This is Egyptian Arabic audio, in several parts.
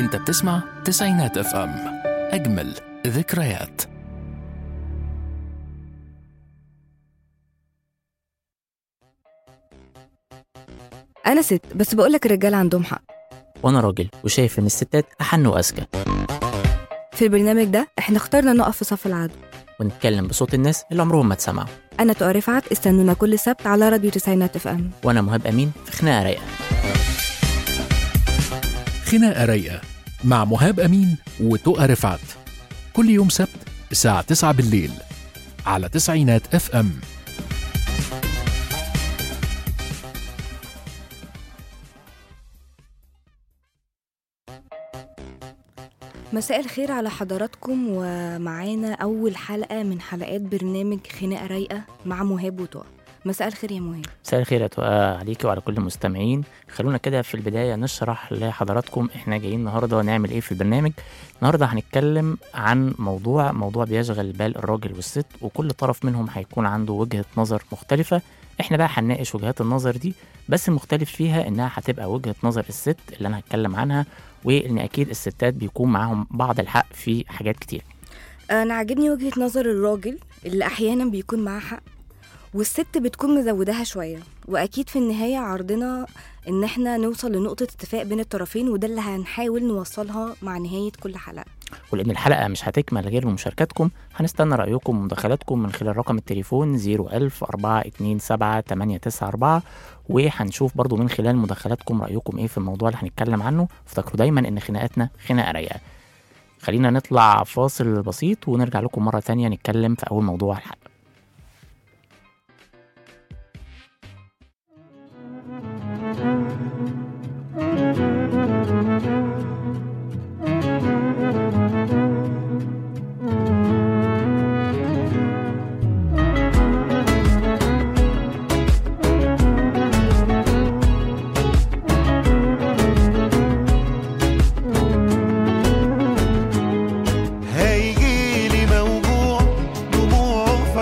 انت بتسمع تسعينات اف ام اجمل ذكريات انا ست بس بقولك الرجاله عندهم حق وانا راجل وشايف ان الستات احن واذكى في البرنامج ده احنا اخترنا نقف في صف العدو ونتكلم بصوت الناس اللي عمرهم ما اتسمعوا انا تقى رفعت استنونا كل سبت على راديو تسعينات اف ام وانا مهاب امين في خناقه رايقه خناقة رايقة مع مهاب أمين وتقى رفعت كل يوم سبت الساعة 9 بالليل على تسعينات اف ام مساء الخير على حضراتكم ومعانا اول حلقه من حلقات برنامج خناقه رايقه مع مهاب وتقى مساء الخير يا مهاب مساء الخير يا تقى عليكي وعلى كل المستمعين خلونا كده في البدايه نشرح لحضراتكم احنا جايين النهارده نعمل ايه في البرنامج النهارده هنتكلم عن موضوع موضوع بيشغل بال الراجل والست وكل طرف منهم هيكون عنده وجهه نظر مختلفه احنا بقى هنناقش وجهات النظر دي بس المختلف فيها انها هتبقى وجهه نظر الست اللي انا هتكلم عنها وان اكيد الستات بيكون معاهم بعض الحق في حاجات كتير انا عاجبني وجهه نظر الراجل اللي احيانا بيكون معاه حق والست بتكون مزوداها شويه واكيد في النهايه عرضنا ان احنا نوصل لنقطه اتفاق بين الطرفين وده اللي هنحاول نوصلها مع نهايه كل حلقه ولان الحلقه مش هتكمل غير بمشاركاتكم هنستنى رايكم ومداخلاتكم من خلال رقم التليفون 01000 427 894 وهنشوف برضو من خلال مداخلاتكم رايكم ايه في الموضوع اللي هنتكلم عنه افتكروا دايما ان خناقاتنا خناقه رايقه خلينا نطلع فاصل بسيط ونرجع لكم مره تانية نتكلم في اول موضوع الحلقه هيجيلي موجوع دموعه في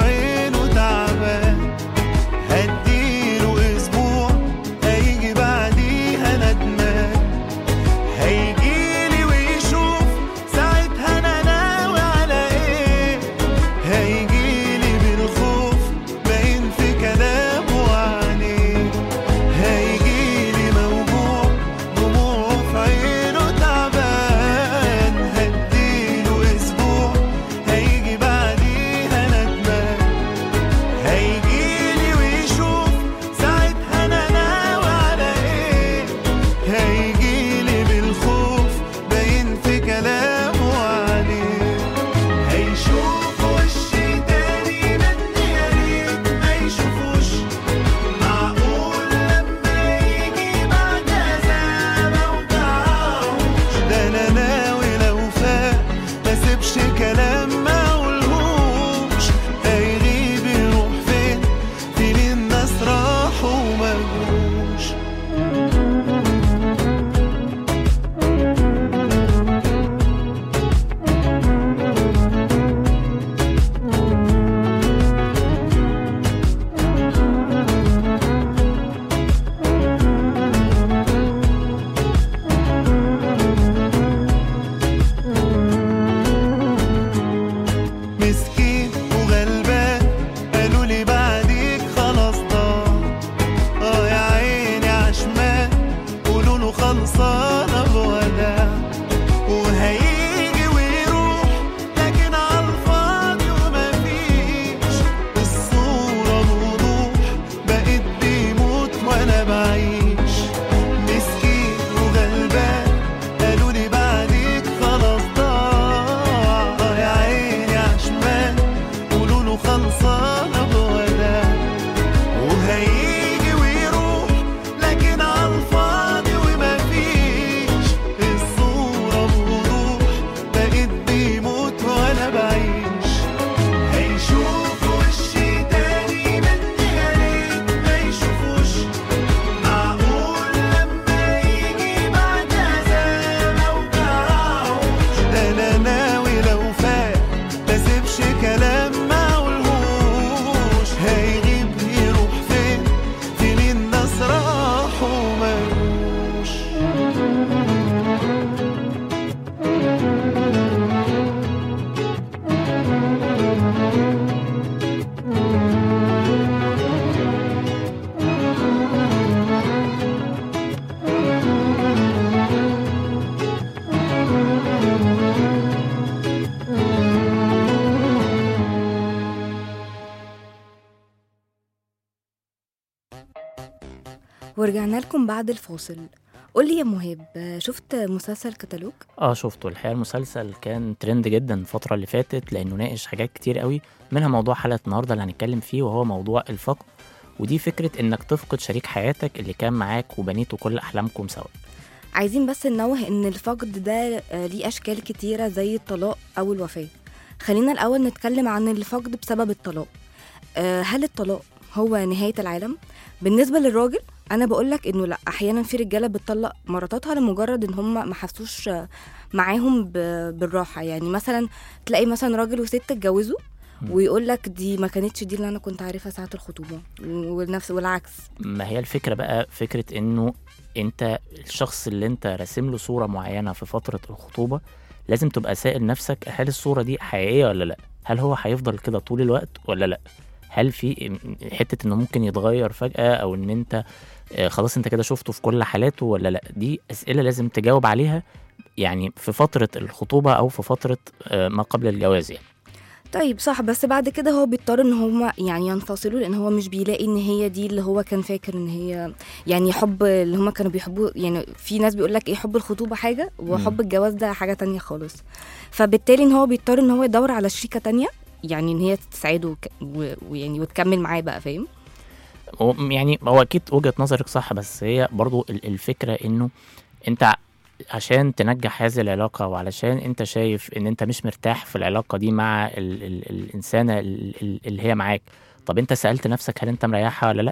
ورجعنا لكم بعد الفاصل قولي يا مهاب شفت مسلسل كتالوج اه شفته الحقيقه المسلسل كان ترند جدا الفتره اللي فاتت لانه ناقش حاجات كتير قوي منها موضوع حلقه النهارده اللي هنتكلم فيه وهو موضوع الفقد ودي فكره انك تفقد شريك حياتك اللي كان معاك وبنيتوا كل احلامكم سوا عايزين بس ننوه ان الفقد ده آه، ليه اشكال كتيره زي الطلاق او الوفاه خلينا الاول نتكلم عن الفقد بسبب الطلاق آه، هل الطلاق هو نهايه العالم بالنسبه للراجل انا بقولك انه لا احيانا في رجاله بتطلق مراتاتها لمجرد ان هم ما حسوش آه، معاهم ب- بالراحه يعني مثلا تلاقي مثلا راجل وست اتجوزوا مم. ويقول لك دي ما كانتش دي اللي انا كنت عارفها ساعه الخطوبه والنفس والعكس ما هي الفكره بقى فكره انه انت الشخص اللي انت راسم له صوره معينه في فتره الخطوبه لازم تبقى سائل نفسك هل الصوره دي حقيقيه ولا لا هل هو هيفضل كده طول الوقت ولا لا هل في حته انه ممكن يتغير فجاه او ان انت آه، خلاص انت كده شفته في كل حالاته ولا لا دي اسئله لازم تجاوب عليها يعني في فتره الخطوبه او في فتره آه، ما قبل الجواز يعني طيب صح بس بعد كده هو بيضطر ان هما يعني ينفصلوا لان هو مش بيلاقي ان هي دي اللي هو كان فاكر ان هي يعني حب اللي هما كانوا بيحبوه يعني في ناس بيقول لك ايه حب الخطوبه حاجه وحب الجواز ده حاجه تانية خالص فبالتالي ان هو بيضطر ان هو يدور على شريكه تانية يعني ان هي تساعده وك- و- ويعني وتكمل معاه بقى فاهم هو- يعني هو اكيد وجهه نظرك صح بس هي برضو ال- الفكره انه انت عشان تنجح هذه العلاقه وعلشان انت شايف ان انت مش مرتاح في العلاقه دي مع ال ال الانسانه ال- ال- اللي هي معاك طب انت سالت نفسك هل انت مريحها ولا لا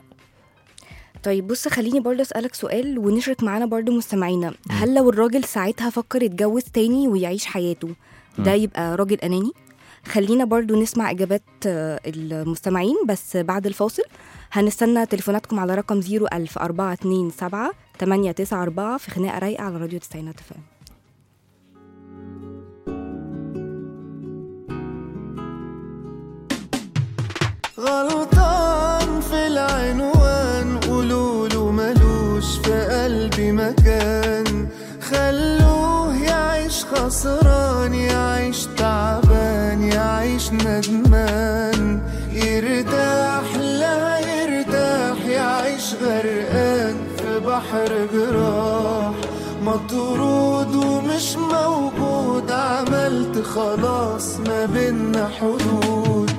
طيب بص خليني برضه اسالك سؤال ونشرك معانا برضه مستمعينا هل لو الراجل ساعتها فكر يتجوز تاني ويعيش حياته ده يبقى راجل اناني خلينا برضو نسمع اجابات آه، المستمعين بس بعد الفاصل هنستنى تليفوناتكم على رقم 01427 894 في خناقه رايقه على راديو تسعينات فام غلطان في العنوان قولوله ملوش في قلبي مكان خلوه يعيش خسران يعيش تعبان يعيش ندمان يرتاح لا يرتاح يعيش غرقان في بحر جراح مطرود ومش موجود عملت خلاص ما بينا حدود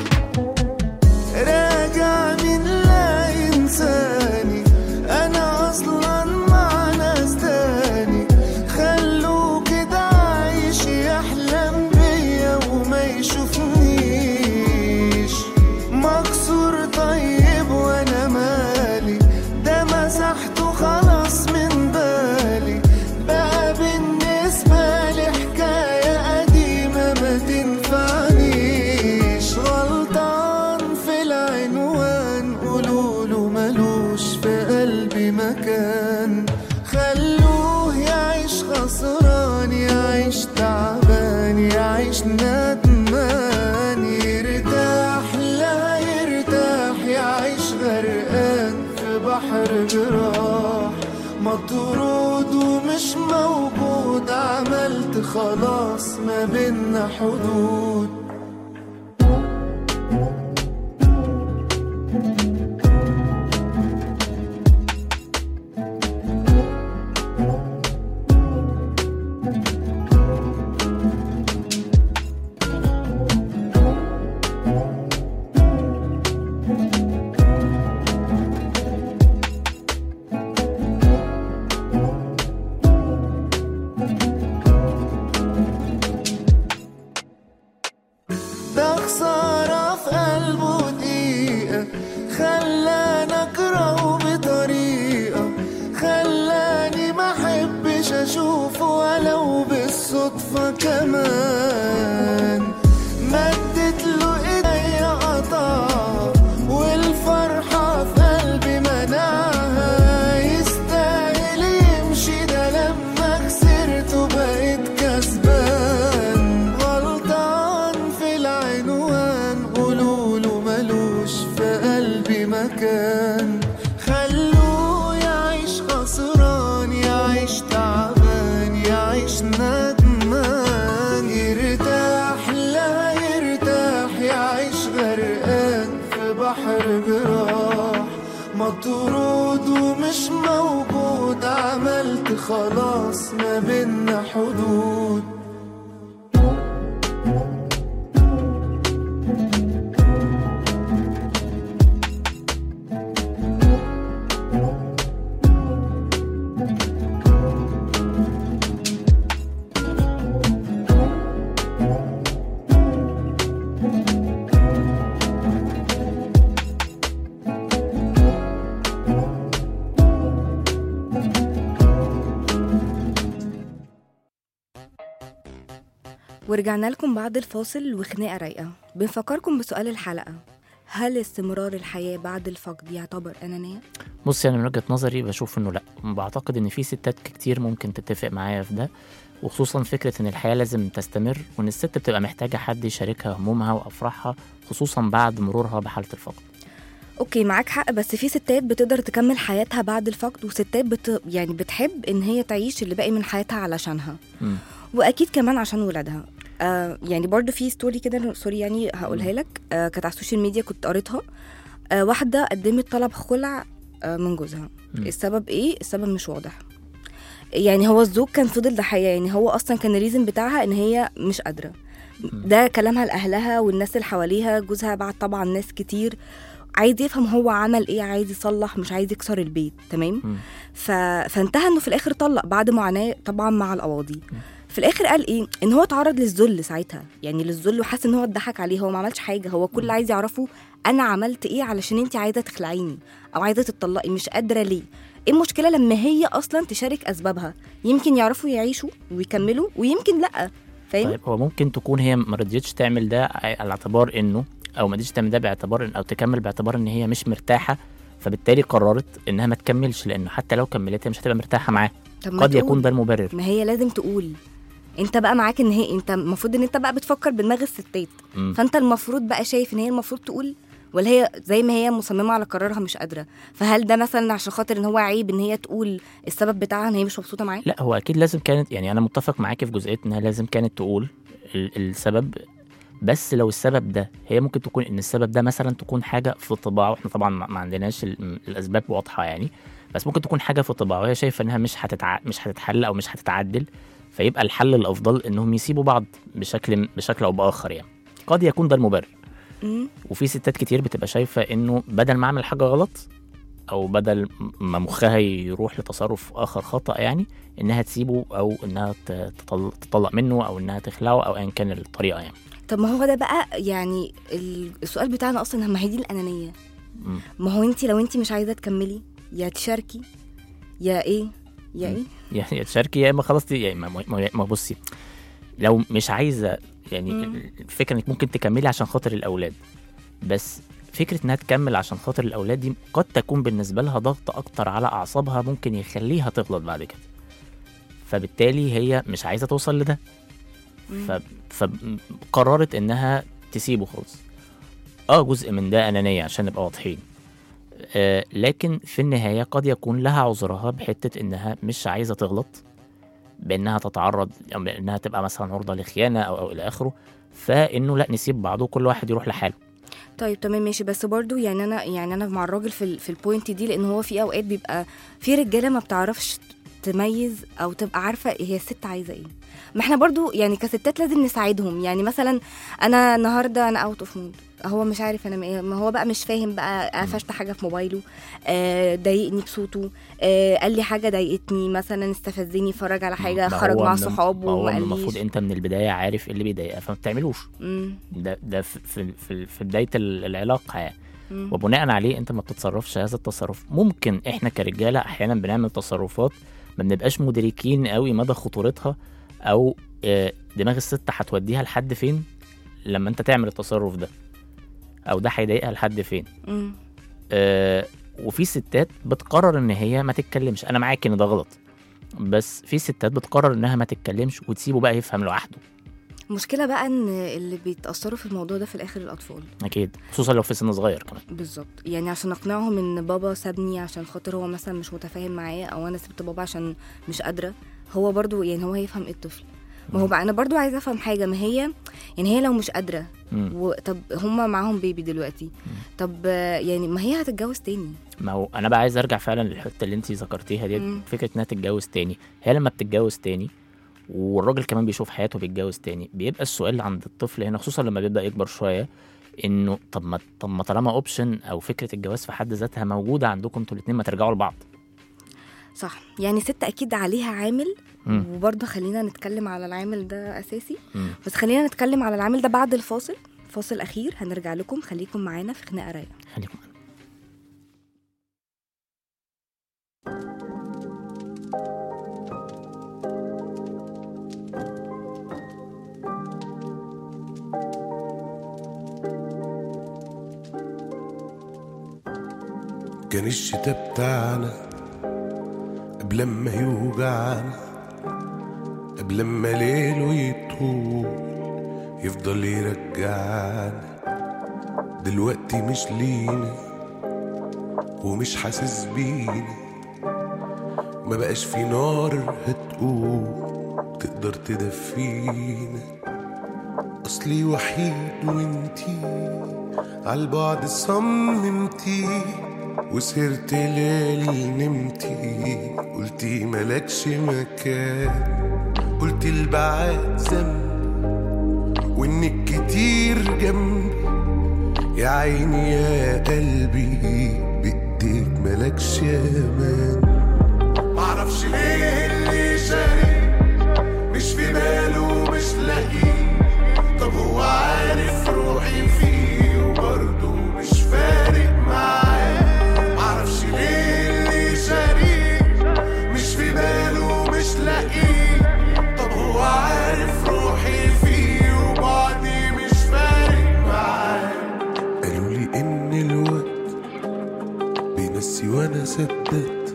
راجع من لا إنساني أنا أصلا مع ناس تاني خلوه كده عايش يحلم بيا وما يشوفنيش مكسور طيب وأنا مالي ده مسحته خلاص من بالي بقى بالنسبة لي حكاية قديمة ما تنفعنيش غلطان في العنوان قولوله ملوش في قلبي مكان خلوه يعيش خسران يعيش تعبان يعيش ندمان يرتاح لا يرتاح يعيش غرقان في بحر جراح مطرود ومش موجود عملت خلاص ما بينا حدود خلاص ما بينا حدود ورجعنا لكم بعد الفاصل وخناقة رايقة بنفكركم بسؤال الحلقة هل استمرار الحياة بعد الفقد يعتبر أنانية؟ بص يعني من وجهة نظري بشوف انه لا بعتقد ان في ستات كتير ممكن تتفق معايا في ده وخصوصا فكرة ان الحياة لازم تستمر وان الست بتبقى محتاجة حد يشاركها همومها وافراحها خصوصا بعد مرورها بحالة الفقد اوكي معاك حق بس في ستات بتقدر تكمل حياتها بعد الفقد وستات بت... يعني بتحب ان هي تعيش اللي باقي من حياتها علشانها مم. واكيد كمان عشان ولادها آه يعني برضو في ستوري كده سوري يعني هقولها لك آه كانت على السوشيال ميديا كنت قريتها آه واحده قدمت طلب خلع آه من جوزها مم. السبب ايه السبب مش واضح يعني هو الزوج كان فضل ضحيه يعني هو اصلا كان الريزن بتاعها ان هي مش قادره ده كلامها لاهلها والناس اللي حواليها جوزها بعت طبعا ناس كتير عايز يفهم هو عمل ايه عايز يصلح مش عايز يكسر البيت تمام مم. ف... فانتهى انه في الاخر طلق بعد معاناه طبعا مع القواضي في الاخر قال ايه ان هو اتعرض للذل ساعتها يعني للذل وحس ان هو اتضحك عليه هو ما عملش حاجه هو كل اللي عايز يعرفه انا عملت ايه علشان انت عايزه تخلعيني او عايزه تطلقي مش قادره ليه ايه المشكله لما هي اصلا تشارك اسبابها يمكن يعرفوا يعيشوا ويكملوا ويمكن لا فاهم طيب هو ممكن تكون هي ما رضيتش تعمل ده على اعتبار انه او ما رضيتش تعمل ده باعتبار إن او تكمل باعتبار ان هي مش مرتاحه فبالتالي قررت انها ما تكملش لانه حتى لو كملت هي مش هتبقى مرتاحه معاه طب ما قد تقول. يكون ده المبرر ما هي لازم تقول انت بقى معاك ان هي انت المفروض ان انت بقى بتفكر بدماغ الستات مم. فانت المفروض بقى شايف ان هي المفروض تقول ولا هي زي ما هي مصممه على قرارها مش قادره فهل ده مثلا عشان خاطر ان هو عيب ان هي تقول السبب بتاعها ان هي مش مبسوطه معاه لا هو اكيد لازم كانت يعني انا متفق معاكي في جزئيه انها لازم كانت تقول ال- السبب بس لو السبب ده هي ممكن تكون ان السبب ده مثلا تكون حاجه في طباعه احنا طبعا ما ما عندناش ال- الاسباب واضحه يعني بس ممكن تكون حاجه في طباعه وهي شايفه انها مش هتتع... مش هتتحل او مش هتتعدل فيبقى الحل الافضل انهم يسيبوا بعض بشكل بشكل او باخر يعني قد يكون ده المبرر مم. وفي ستات كتير بتبقى شايفه انه بدل ما اعمل حاجه غلط او بدل ما مخها يروح لتصرف اخر خطا يعني انها تسيبه او انها ت- تطل- تطلق منه او انها تخلعه او ايا كان الطريقه يعني طب ما هو ده بقى يعني ال- السؤال بتاعنا اصلا ما هي دي الانانيه مم. ما هو انت لو انت مش عايزه تكملي يا تشاركي يا ايه يا مم. ايه يعني يا تشاركي يا اما خلاص دي- يعني ما, ما, ما بصي لو مش عايزه يعني مم. الفكره انك ممكن تكملي عشان خاطر الاولاد بس فكره انها تكمل عشان خاطر الاولاد دي قد تكون بالنسبه لها ضغط اكتر على اعصابها ممكن يخليها تغلط بعد كده فبالتالي هي مش عايزه توصل لده ف... فقررت انها تسيبه خالص اه جزء من ده انانيه عشان نبقى واضحين آه لكن في النهايه قد يكون لها عذرها بحته انها مش عايزه تغلط بانها تتعرض او بانها تبقى مثلا عرضه لخيانه او او الى اخره فانه لا نسيب بعض وكل واحد يروح لحاله طيب تمام ماشي بس برضو يعني انا يعني انا مع الراجل في ال- في البوينت دي لان هو في اوقات بيبقى في رجاله ما بتعرفش تميز او تبقى عارفه هي الست عايزه ايه ما احنا برضو يعني كستات لازم نساعدهم يعني مثلا انا النهارده انا اوت اوف مود هو مش عارف انا ايه ما هو بقى مش فاهم بقى قفشت حاجه في موبايله آه ضايقني بصوته آه قال لي حاجه ضايقتني مثلا استفزني فرج على حاجه ما خرج هو مع من- صحابه ما هو وما المفروض قاليش انت من البدايه عارف ايه اللي بيضايقها فما بتعملوش مم، ده ده في في في, في بدايه ال- العلاقه يعني مم. وبناء عليه انت ما بتتصرفش هذا التصرف ممكن احنا كرجاله احيانا بنعمل تصرفات ما بنبقاش مدركين قوي مدى خطورتها او آه، دماغ الست هتوديها لحد فين لما انت تعمل التصرف ده او ده هيضايقها لحد فين مم. آه، وفي ستات بتقرر ان هي ما تتكلمش انا معاك ان ده غلط بس في ستات بتقرر انها ما تتكلمش وتسيبه بقى يفهم لوحده المشكله بقى ان اللي بيتاثروا في الموضوع ده في الاخر الاطفال اكيد خصوصا لو في سن صغير كمان بالظبط يعني عشان اقنعهم ان بابا سابني عشان خاطر هو مثلا مش متفاهم معايا او انا سبت بابا عشان مش قادره هو برضو يعني هو هيفهم ايه الطفل ما هو بقى انا برضو عايزه افهم حاجه ما هي يعني هي لو مش قادره مم. و... طب هما معاهم بيبي دلوقتي طب آه، يعني ما هي هتتجوز تاني ما هو انا بقى عايز ارجع فعلا للحته اللي انت ذكرتيها دي مم. فكره انها تتجوز تاني هي لما بتتجوز تاني والراجل كمان بيشوف حياته بيتجوز تاني بيبقى السؤال عند الطفل هنا خصوصا لما بيبدا يكبر شويه انه طب ما طب ما طالما اوبشن او فكره الجواز في حد ذاتها موجوده عندكم انتوا الاثنين ما ترجعوا لبعض صح يعني ست اكيد عليها عامل مم. وبرضه خلينا نتكلم على العامل ده اساسي مم. بس خلينا نتكلم على العامل ده بعد الفاصل فاصل اخير هنرجع لكم خليكم معانا في خناقه رايقه خليكم معانا. كان الشتاء بتاعنا قبل ما يوجعنا قبل ما ليله يطول يفضل يرجعنا دلوقتي مش لينا ومش حاسس بينا ما بقاش في نار هتقوم تقدر تدفينا اصلي وحيد وانتي عالبعد صممتي وسهرت ليل نمتي قلتي ملكش مكان قلتي البعاد ذنب وانك كتير جنبي يا عيني يا قلبي بايديك ملكش امان معرفش ليه اللي شاري مش في باله مش لاقيه طب هو عارف روحي فيه وبرضه مش فارق معاه معرفش ليه اللي شاري مش في باله مش لاقيه طب هو عارف روحي فيه وبعدي مش فارق معاه قالوا لي ان الوقت بينسي وانا صدقت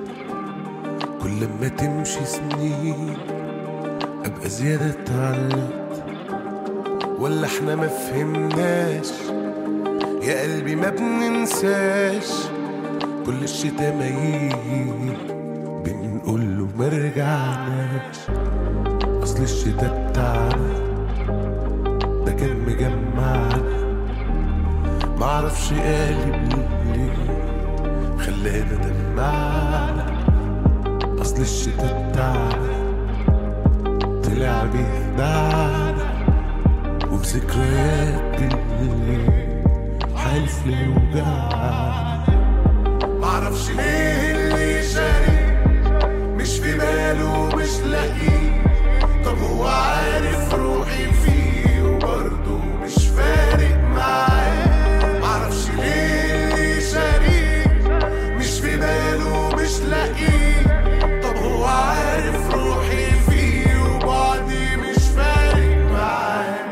كل ما تمشي سنين ابقى زيادة اتعلقت ولا احنا ما فهمناش يا قلبي ما بننساش كل الشتا ما يجي بنقول له ما رجعناش اصل الشتا بتاعنا ده كان مجمعنا معرفش قالب ليه خلانا دمعنا اصل الشتا بتاعنا طلع بيخدعنا وفي ذكريات الليل حالف لا يوجعنا معرفش ليه اللي شاري مش في باله مش لاقيه طب هو عارف روحي فيه وبرضه مش فارق معاه معرفش ليه اللي شاري مش في باله مش لاقيه طب هو عارف روحي فيه وبعدي مش فارق معاه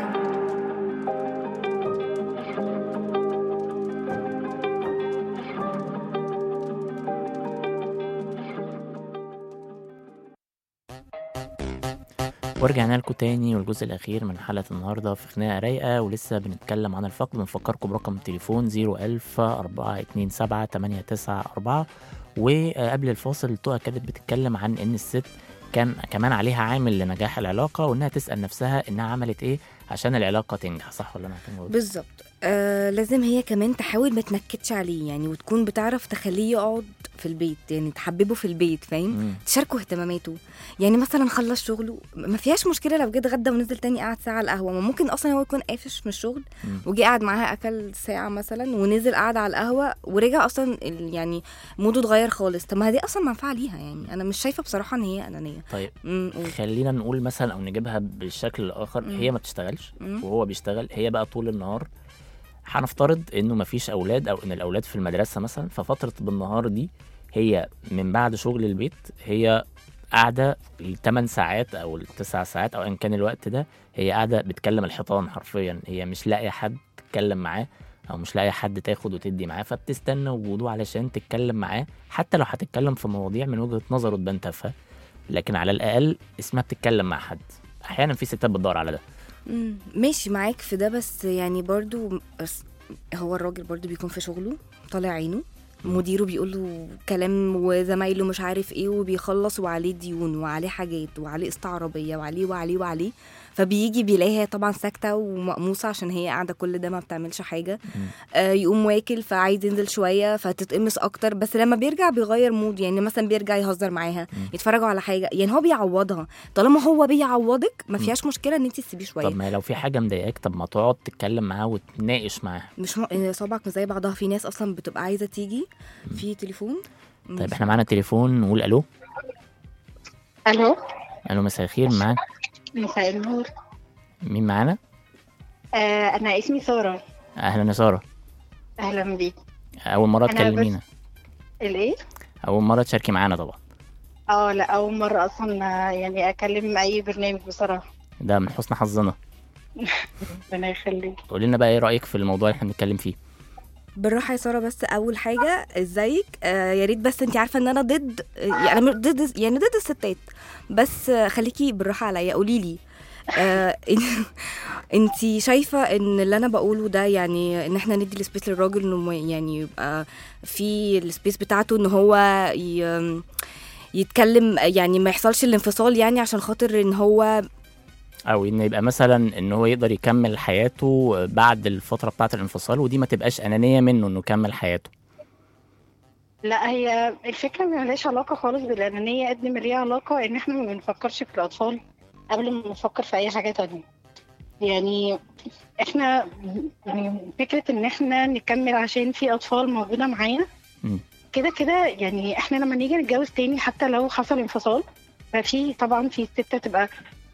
ورجعنا لكم تاني والجزء الأخير من حلقة النهاردة في خناقة رايقة ولسه بنتكلم عن الفقد بنفكركم برقم التليفون 01000 427 894 وقبل الفاصل تقى كانت بتتكلم عن إن الست كان كمان عليها عامل لنجاح العلاقة وإنها تسأل نفسها إنها عملت إيه عشان العلاقة تنجح صح ولا أنا كان بقول؟ بالظبط آه لازم هي كمان تحاول ما تنكدش عليه يعني وتكون بتعرف تخليه يقعد في البيت يعني تحببه في البيت فاهم مم. تشاركه اهتماماته يعني مثلا خلص شغله ما فيهاش مشكله لو جه اتغدى ونزل تاني قعد ساعه على القهوه ما ممكن اصلا هو يكون قافش من الشغل مم. وجه قعد معاها اكل ساعه مثلا ونزل قعد على القهوه ورجع اصلا ال- يعني موده اتغير خالص طب ما دي اصلا منفعه ليها يعني انا مش شايفه بصراحه ان هي انانيه طيب امم قول. خلينا نقول مثلا او نجيبها بالشكل الاخر مم. هي ما بتشتغلش مم. وهو بيشتغل هي بقى طول النهار هنفترض انه مفيش اولاد او ان الاولاد في المدرسه مثلا ففتره بالنهار دي هي من بعد شغل البيت هي قاعده الثمان ساعات او التسع ساعات او ان كان الوقت ده هي قاعده بتكلم الحيطان حرفيا هي مش لاقيه حد تتكلم معاه او مش لاقيه حد تاخد وتدي معاه فبتستنى وجوده علشان تتكلم معاه حتى لو هتتكلم في مواضيع من وجهه نظره تبان تافهه لكن على الاقل اسمها بتتكلم مع حد احيانا في ستات بتدور على ده مم، ماشي معاك في ده بس يعني برضو بس هو الراجل برضو بيكون في شغله طالع عينه مديره بيقول له كلام وزمايله مش عارف ايه وبيخلص وعليه ديون وعليه حاجات وعليه قسط عربيه وعليه وعليه وعليه فبيجي بيلاقيها هي طبعا ساكته ومقموصه عشان هي قاعده كل ده ما بتعملش حاجه آه يقوم واكل فعايز ينزل شويه فتتقمص اكتر بس لما بيرجع بيغير مود يعني مثلا بيرجع يهزر معاها يتفرجوا على حاجه يعني هو بيعوضها طالما هو بيعوضك ما فيهاش مشكله ان انت تسيبيه شويه طب ما لو في حاجه مضايقاك طب ما تقعد تتكلم معاه وتناقش معاه مش م... إن صوابعك مش زي بعضها في ناس اصلا بتبقى عايزه تيجي في تليفون طيب احنا معانا تليفون نقول الو الو الو مساء الخير معانا مساء النور مين معانا آه انا اسمي ساره اهلا يا ساره اهلا بيك اول مره أنا بس- تكلمينا الايه اول مره تشاركي معانا طبعا اه لا اول مره اصلا آه، يعني اكلم اي برنامج بصراحه ده من حسن حظنا ربنا يخليك قولي لنا بقى ايه رايك في الموضوع اللي احنا بنتكلم فيه بالراحه يا ساره بس اول حاجه ازيك آه يا ريت بس انت عارفه ان انا ضد يعني أنا ضد يعني ضد الستات بس آه خليكي بالراحه عليا قولي لي آه انت شايفه ان اللي انا بقوله ده يعني ان احنا ندي السبيس للراجل انه ما- يعني يبقى في السبيس بتاعته ان هو ي... يتكلم يعني ما يحصلش الانفصال يعني عشان خاطر ان هو او ان يبقى مثلا ان هو يقدر يكمل حياته بعد الفتره بتاعه الانفصال ودي ما تبقاش انانيه منه انه يكمل حياته لا هي الفكره ما لهاش علاقه خالص بالانانيه قد ما ليها علاقه ان احنا ما بنفكرش في الاطفال قبل ما نفكر في اي حاجه تانية يعني احنا يعني فكره ان احنا نكمل عشان في اطفال موجوده معانا مم. كده كده يعني احنا لما نيجي نتجوز تاني حتى لو حصل انفصال ففي طبعا في ست تبقى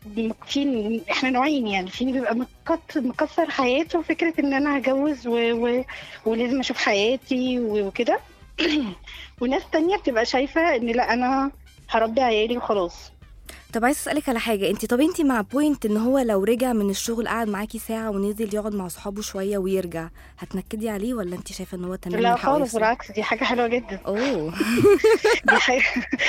في احنا نوعين يعني في اللي بيبقى مكت- مكسر حياته فكره ان انا هجوز و... و... ولازم اشوف حياتي و- وكده وناس تانية بتبقى شايفه ان لا انا هربي عيالي وخلاص طب عايز اسالك على حاجه انت طب انت مع بوينت ان هو لو رجع من الشغل قعد معاكي ساعه ونزل يقعد مع صحابه شويه ويرجع هتنكدي عليه ولا انت شايفه ان هو تمام لا من حقه خالص يفصل؟ بالعكس دي حاجه حلوه جدا اوه دي حاجه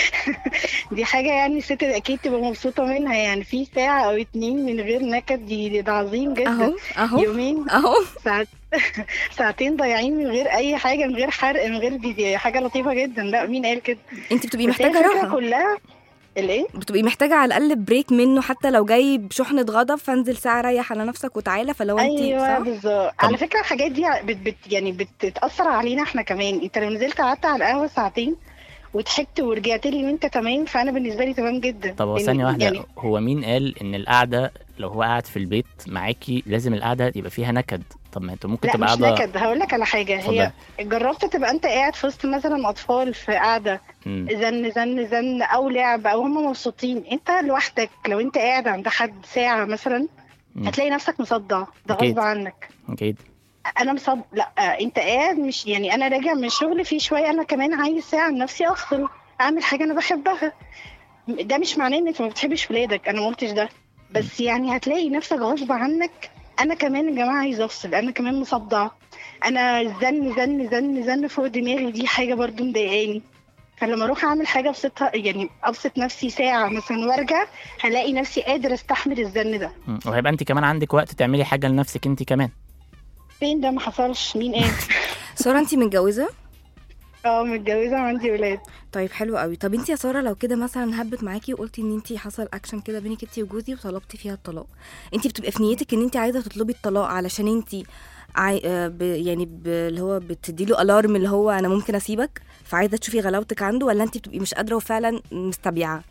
دي حاجه يعني الست اكيد تبقى مبسوطه منها يعني في ساعه او اتنين من غير نكد دي ده عظيم جدا اهو اهو يومين اهو ساعت ساعتين ضايعين من غير اي حاجه من غير حرق من غير دي, دي حاجه لطيفه جدا لا مين قال كده انت بتبقي بس هي محتاجه الفكرة راحه كلها الايه بتبقي محتاجه على الاقل بريك منه حتى لو جاي بشحنه غضب فانزل ساعه ريح على نفسك وتعالى فلو انت ايوه صح بالظبط على فكره الحاجات دي بت بت يعني بتتاثر علينا احنا كمان انت لو نزلت قعدت على القهوه ساعتين وضحكت ورجعت لي وانت تمام فانا بالنسبه لي تمام جدا طب هو لأن- ثانيه واحده يعني هو مين قال ان القعده لو هو قاعد في البيت معاكي لازم القعده يبقى فيها نكد طب ما انت ممكن لا تبقى مش قاعده نكد هقول لك على حاجه هي جربت تبقى انت قاعد في وسط مثلا اطفال في قاعده مم. زن زن زن او لعب او هم مبسوطين انت لوحدك لو انت قاعد عند حد ساعه مثلا مم. هتلاقي نفسك مصدع ده أكيد. غصب عنك اكيد انا مصدع لا انت قاعد مش يعني انا راجع من الشغل في شويه انا كمان عايز ساعه لنفسي افصل اعمل حاجه انا بحبها ده مش معناه ان انت ما بتحبش ولادك انا ما قلتش ده بس يعني هتلاقي نفسك غصب عنك انا كمان يا جماعه عايز افصل انا كمان مصدع انا زن زن زن زن فوق دماغي دي حاجه برضو مضايقاني فلما اروح اعمل حاجه ابسطها يعني ابسط نفسي ساعه مثلا وارجع هلاقي نفسي قادر استحمل الزن ده مم. وهيبقى انت كمان عندك وقت تعملي حاجه لنفسك انت كمان فين ده ما حصلش مين قال ساره انت متجوزه اه متجوزه وعندي ولاد طيب حلو قوي طب انت يا ساره لو كده مثلا هبت معاكي وقلتي ان انت حصل اكشن كده بينك انت وجوزي وطلبتي فيها الطلاق انت بتبقى في نيتك ان انت عايزه تطلبي الطلاق علشان انت عاي... آه، ب... يعني ب... اللي هو بتديله الارم اللي هو انا ممكن اسيبك فعايزه تشوفي غلاوتك عنده ولا انت بتبقي مش قادره وفعلا مستبيعه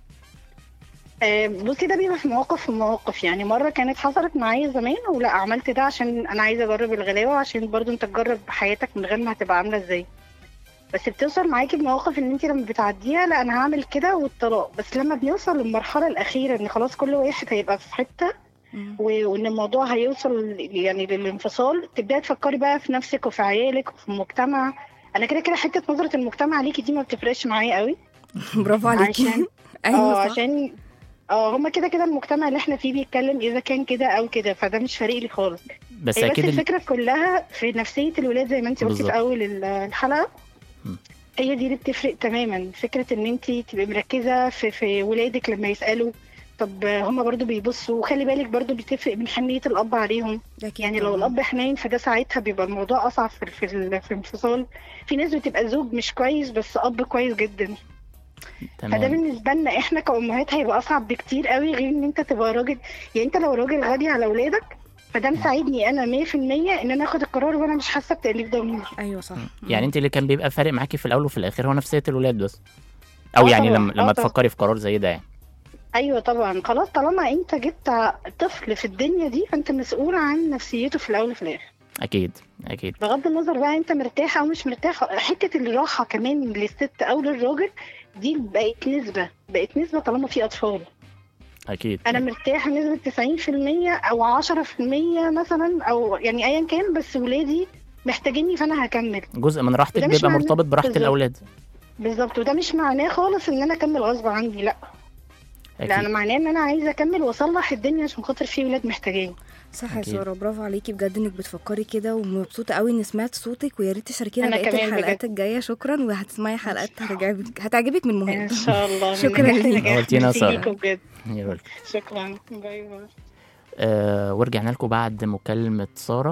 آه، بصي ده بيبقى في مواقف ومواقف يعني مرة كانت حصلت معايا زمان ولا عملت ده عشان أنا عايزة أجرب الغلاوة عشان برضو أنت تجرب حياتك من غير ما هتبقى عاملة إزاي بس بتوصل معاكي بمواقف إن أنت لما بتعديها لا أنا هعمل كده والطلاق بس لما بنوصل للمرحلة الأخيرة إن خلاص كل واحد هيبقى في حتة و- وإن الموضوع هيوصل يعني للانفصال تبدأي تفكري بقى في نفسك وفي عيالك وفي المجتمع أنا كده كده حتة نظرة المجتمع ليكي دي ما بتفرقش معايا قوي برافو عليكي عشان اه ايوه صح عشان اه هما كده كده المجتمع اللي احنا فيه بيتكلم اذا كان كده او كده فده مش فارق لي خالص بس هي بس اكيد ال- الفكره كلها في نفسيه الولاد زي ما انت قلتي بالظبط. في اول ال- الحلقه م. هي دي اللي بتفرق تماما فكره ان انت تبقي مركزه في في ولادك لما يسالوا طب هما برضو بيبصوا وخلي بالك برضو بتفرق من حنيه الاب عليهم أكيد يعني لو طبعاً. الاب حنين فده ساعتها بيبقى الموضوع اصعب في في, ال- في الانفصال في ناس بتبقى زوج مش كويس بس اب كويس جدا فده تمام بالنسبه لنا احنا كأمهات هيبقى اصعب بكتير قوي غير ان انت تبقى راجل يعني انت لو راجل غالي على اولادك فده مساعدني انا 100% ان انا اخد القرار وانا مش حاسه بتأليف ضمير ايوه صح يعني انت اللي كان بيبقى فارق معاكي في الاول وفي الاخر هو نفسيه الولاد بس او آه يعني طبعاً، لما لما آه طبعاً. تفكري في قرار زي ده يعني ايوه طبعا خلاص طالما انت جبت طفل في الدنيا دي فانت مسؤول عن نفسيته في الاول وفي الاخر اكيد اكيد بغض النظر بقى انت مرتاح او مش مرتاح حته الراحه كمان للست او للراجل دي بقت نسبه بقت نسبه طالما في اطفال اكيد انا مرتاح بنسبه 90% او 10% مثلا او يعني ايا كان بس ولادي محتاجيني فانا هكمل جزء من راحتك وده مش بيبقى معناه- مرتبط براحه بالظبط. الاولاد بالظبط وده مش معناه خالص ان انا اكمل غصب عني لا لا انا اكيد معناه ان انا عايزه اكمل واصلح الدنيا عشان خاطر في ولاد محتاجين صح يا أكيد. ساره برافو عليكي بجد انك بتفكري كده ومبسوطه قوي اني سمعت صوتك ويا ريت تشاركينا أنا بقيه كمان الحلقات بجد. الجايه شكرا وهتسمعي حلقات هتعجبك هتعجبك من ان مهم شاء الله شكراً من الناحية ليك. اللي جاية. نورتينا يا ميرسي سارة. ليكوا بجد يا ولد. شكرا باي باي آه ورجعنا لكم بعد مكالمة سارة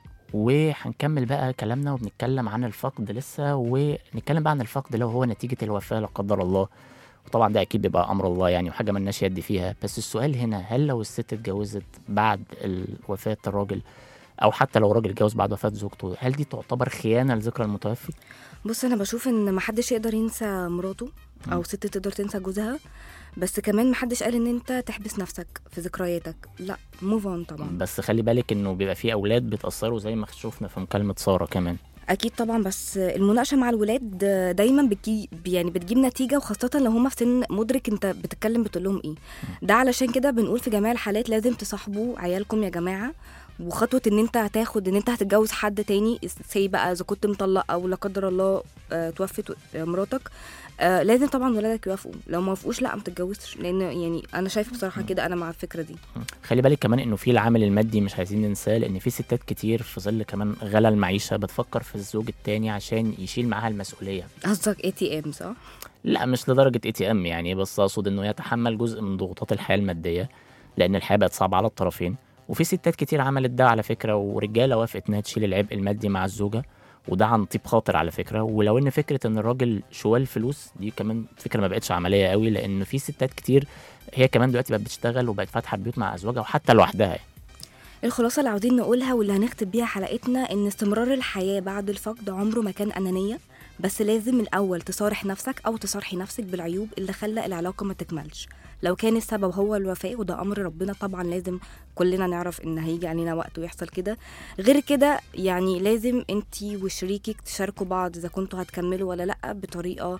وهنكمل بقى كلامنا وبنتكلم عن الفقد لسه ونتكلم بقى عن الفقد لو هو نتيجة الوفاة لا قدر الله وطبعا ده أكيد بيبقى أمر الله يعني وحاجة ملناش يد فيها بس السؤال هنا هل لو الست اتجوزت بعد ال- وفاة الراجل أو حتى لو راجل اتجوز بعد وفاة زوجته هل دي تعتبر خيانة لذكرى المتوفي؟ بص انا بشوف ان محدش يقدر ينسى مراته او ست تقدر تنسى جوزها بس كمان محدش قال ان انت تحبس نفسك في ذكرياتك لا موف اون طبعا بس خلي بالك إنه بيبقى في أولاد بيتأثروا زي ما شفنا في مكالمة سارة كمان اكيد طبعا بس المناقشه مع الولاد دايما بتجيب يعني بتجيب نتيجه وخاصه لو هما في سن مدرك انت بتتكلم بتقول لهم ايه ده علشان كده بنقول في جميع الحالات لازم تصاحبوا عيالكم يا جماعه وخطوه ان انت هتاخد ان انت هتتجوز حد تاني سي بقى اذا كنت مطلق او لا قدر الله آه، توفت مراتك آه لازم طبعا ولادك يوافقوا لو ما وافقوش لا ما تتجوزش لان يعني انا شايفه بصراحه كده انا مع الفكره دي خلي بالك كمان انه في العامل المادي مش عايزين ننساه لان في ستات كتير في ظل كمان غلا المعيشه بتفكر في الزوج التاني عشان يشيل معاها المسؤوليه قصدك اي تي ام صح لا مش لدرجه اي تي ام يعني بس اقصد انه يتحمل جزء من ضغوطات الحياه الماديه لان الحياه بقت صعبه على الطرفين وفي ستات كتير عملت ده على فكره ورجاله وافقت انها تشيل العبء المادي مع الزوجه وده عن طيب خاطر على فكره ولو ان فكره ان الراجل شوال فلوس دي كمان فكره ما بقتش عمليه قوي لان في ستات كتير هي كمان دلوقتي بقت بتشتغل وبقت فاتحه بيوت مع ازواجها وحتى لوحدها يعني. الخلاصة اللي عاوزين نقولها واللي هنختم بيها حلقتنا إن استمرار الحياة بعد الفقد عمره ما كان أنانية بس لازم الأول تصارح نفسك أو تصارحي نفسك بالعيوب اللي خلى العلاقة ما تكملش لو كان السبب هو الوفاة وده أمر ربنا طبعا لازم كلنا نعرف إن هيجي علينا وقت ويحصل كده غير كده يعني لازم انتي وشريكك تشاركوا بعض إذا كنتوا هتكملوا ولا لأ بطريقة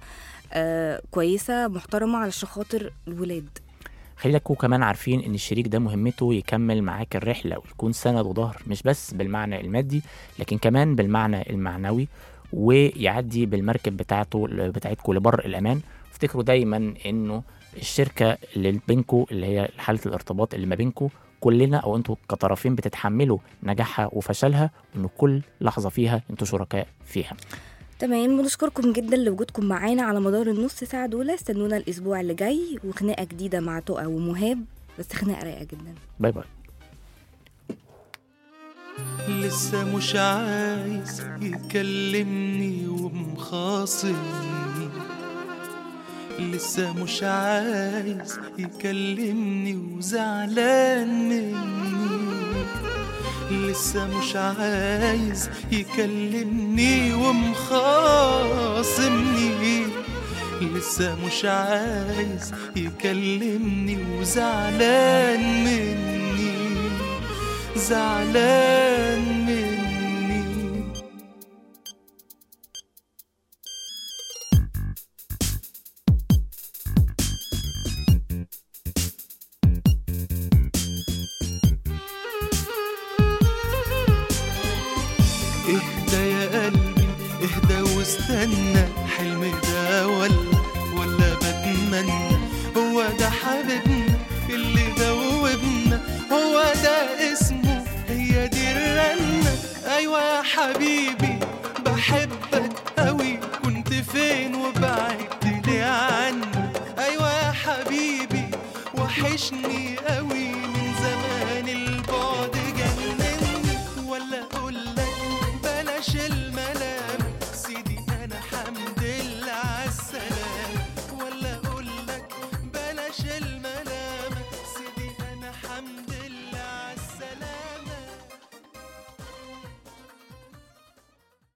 آه كويسة محترمة علشان خاطر الولاد خليكوا كمان عارفين ان الشريك ده مهمته يكمل معاك الرحله ويكون سند وظهر مش بس بالمعنى المادي لكن كمان بالمعنى المعنوي ويعدي بالمركب بتاعته بتاعتكم لبر الامان افتكروا دايما انه الشركه اللي بينكم اللي هي حاله الارتباط اللي ما بينكم كلنا او انتوا كطرفين بتتحملوا نجاحها وفشلها وان كل لحظه فيها انتوا شركاء فيها تمام بنشكركم جدا لوجودكم معانا على مدار النص ساعة دول استنونا الأسبوع اللي جاي وخناقة جديدة مع تقى ومهاب بس خناقة رايقة جدا باي باي لسه مش عايز يكلمني ومخاصمني لسه مش عايز يكلمني وزعلان مني لسه مش عايز يكلمني ومخاصمني لسه مش عايز يكلمني وزعلان مني زعلان مني اهدى يا قلبي اهدى واستنى حلم ده ولا ولا بتمنى هو ده حبيبنا اللي دوبنا هو ده اسمه هي دي الرنة ايوه يا حبيبي بحبك قوي كنت فين وبعدت لي عني ايوه يا حبيبي وحشني